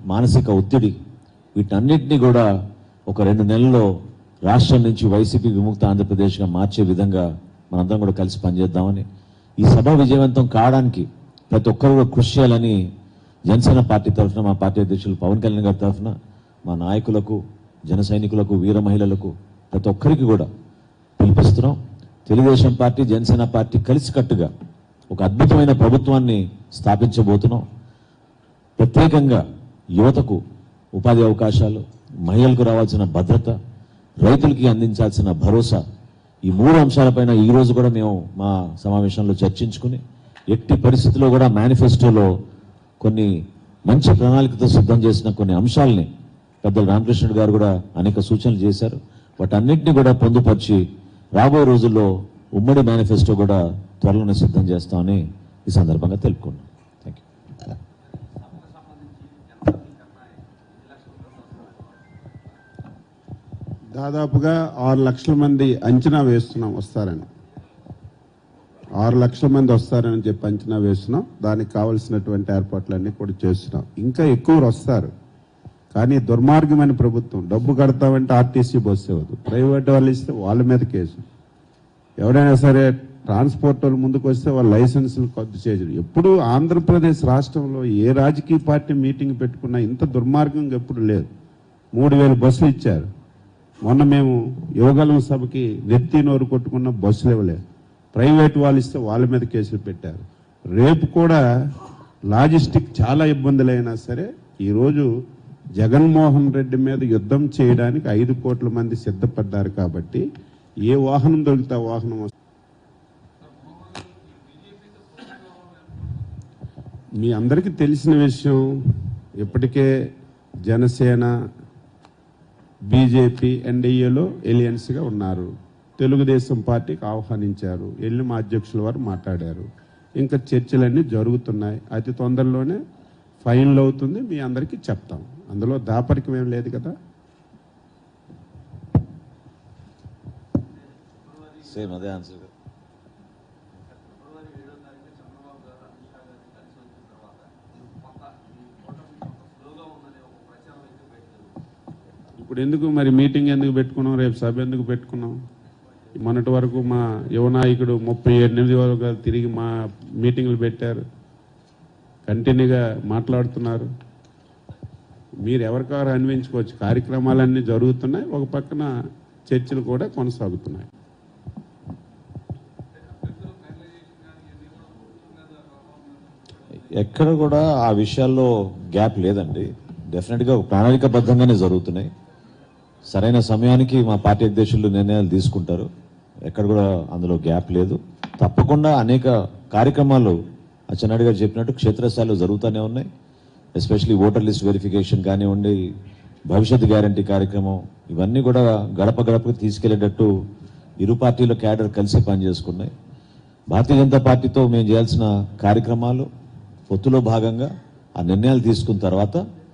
మానసిక ఒత్తిడి వీటన్నిటిని కూడా ఒక రెండు నెలల్లో రాష్ట్రం నుంచి వైసీపీ విముక్త ఆంధ్రప్రదేశ్గా మార్చే విధంగా మనందరం కూడా కలిసి పనిచేద్దామని ఈ సభ విజయవంతం కావడానికి ప్రతి ఒక్కరు కూడా కృషి చేయాలని జనసేన పార్టీ తరఫున మా పార్టీ అధ్యక్షులు పవన్ కళ్యాణ్ గారి తరఫున మా నాయకులకు జన సైనికులకు వీర మహిళలకు ప్రతి ఒక్కరికి కూడా పిలిపిస్తున్నాం తెలుగుదేశం పార్టీ జనసేన పార్టీ కలిసికట్టుగా ఒక అద్భుతమైన ప్రభుత్వాన్ని స్థాపించబోతున్నాం ప్రత్యేకంగా యువతకు ఉపాధి అవకాశాలు మహిళలకు రావాల్సిన భద్రత రైతులకి అందించాల్సిన భరోసా ఈ మూడు అంశాలపైన ఈ రోజు కూడా మేము మా సమావేశంలో చర్చించుకుని ఎట్టి పరిస్థితుల్లో కూడా మేనిఫెస్టోలో కొన్ని మంచి ప్రణాళికతో సిద్ధం చేసిన కొన్ని అంశాలని పెద్దలు రామకృష్ణుడు గారు కూడా అనేక సూచనలు చేశారు వాటన్నిటిని కూడా పొందుపరిచి రాబోయే రోజుల్లో ఉమ్మడి మేనిఫెస్టో కూడా త్వరలోనే సిద్ధం చేస్తామని ఈ సందర్భంగా తెలుపుకున్నాం థ్యాంక్ యూ దాదాపుగా ఆరు లక్షల మంది అంచనా వేస్తున్నాం వస్తారని ఆరు లక్షల మంది వస్తారని చెప్పి అంచనా వేస్తున్నాం దానికి కావలసినటువంటి ఏర్పాట్లన్నీ కూడా చేస్తున్నాం ఇంకా ఎక్కువ వస్తారు కానీ దుర్మార్గమైన ప్రభుత్వం డబ్బు కడతామంటే ఆర్టీసీ బస్సు ఇవ్వదు ప్రైవేట్ వాళ్ళు ఇస్తే వాళ్ళ మీద కేసు ఎవరైనా సరే ట్రాన్స్పోర్ట్ వాళ్ళు ముందుకు వస్తే వాళ్ళ లైసెన్సులు రద్దు చేయరు ఎప్పుడు ఆంధ్రప్రదేశ్ రాష్ట్రంలో ఏ రాజకీయ పార్టీ మీటింగ్ పెట్టుకున్నా ఇంత దుర్మార్గంగా ఎప్పుడు లేదు మూడు వేలు బస్సులు ఇచ్చారు మొన్న మేము యువగలం సభకి నెత్తి నోరు కొట్టుకున్న బస్సులు ఇవ్వలేదు ప్రైవేట్ వాళ్ళు ఇస్తే వాళ్ళ మీద కేసులు పెట్టారు రేపు కూడా లాజిస్టిక్ చాలా ఇబ్బందులైనా సరే ఈరోజు జగన్మోహన్ రెడ్డి మీద యుద్ధం చేయడానికి ఐదు కోట్ల మంది సిద్ధపడ్డారు కాబట్టి ఏ వాహనం దొరికితే ఆ వాహనం వస్తుంది. మీ అందరికీ తెలిసిన విషయం ఇప్పటికే జనసేన బీజేపీ ఎన్డీఏలో ఎలియన్స్గా ఉన్నారు తెలుగుదేశం పార్టీకి ఆహ్వానించారు వెళ్ళి మా అధ్యక్షుల వారు మాట్లాడారు ఇంకా చర్చలన్నీ జరుగుతున్నాయి అతి తొందరలోనే ఫైనల్ అవుతుంది మీ అందరికీ చెప్తాం అందులో దాపరికం ఏం లేదు కదా సేమ్ అదే ఆన్సర్ ఇప్పుడు ఎందుకు మరి మీటింగ్ ఎందుకు పెట్టుకున్నాం రేపు సభ ఎందుకు పెట్టుకున్నాం మొన్నటి వరకు మా యువ నాయకుడు ముప్పై ఎనిమిది వరకు తిరిగి మా మీటింగ్లు పెట్టారు కంటిన్యూగా మాట్లాడుతున్నారు మీరు ఎవరికారు అన్వించుకోవచ్చు కార్యక్రమాలన్నీ జరుగుతున్నాయి ఒక పక్కన చర్చలు కూడా కొనసాగుతున్నాయి ఎక్కడ కూడా ఆ విషయాల్లో గ్యాప్ లేదండి డెఫినెట్గా ప్రణాళికబద్ధంగానే జరుగుతున్నాయి సరైన సమయానికి మా పార్టీ అధ్యక్షులు నిర్ణయాలు తీసుకుంటారు ఎక్కడ కూడా అందులో గ్యాప్ లేదు తప్పకుండా అనేక కార్యక్రమాలు అచ్చెన్నాయుడు గారు చెప్పినట్టు క్షేత్రస్థాయిలో జరుగుతూనే ఉన్నాయి ఎస్పెషలీ ఓటర్ లిస్ట్ వెరిఫికేషన్ కానివ్వండి భవిష్యత్ గ్యారంటీ కార్యక్రమం ఇవన్నీ కూడా గడప గడపకు తీసుకెళ్లేటట్టు ఇరు పార్టీల క్యాడర్ కలిసి పనిచేసుకున్నాయి భారతీయ జనతా పార్టీతో మేము చేయాల్సిన కార్యక్రమాలు పొత్తులో భాగంగా ఆ నిర్ణయాలు తీసుకున్న తర్వాత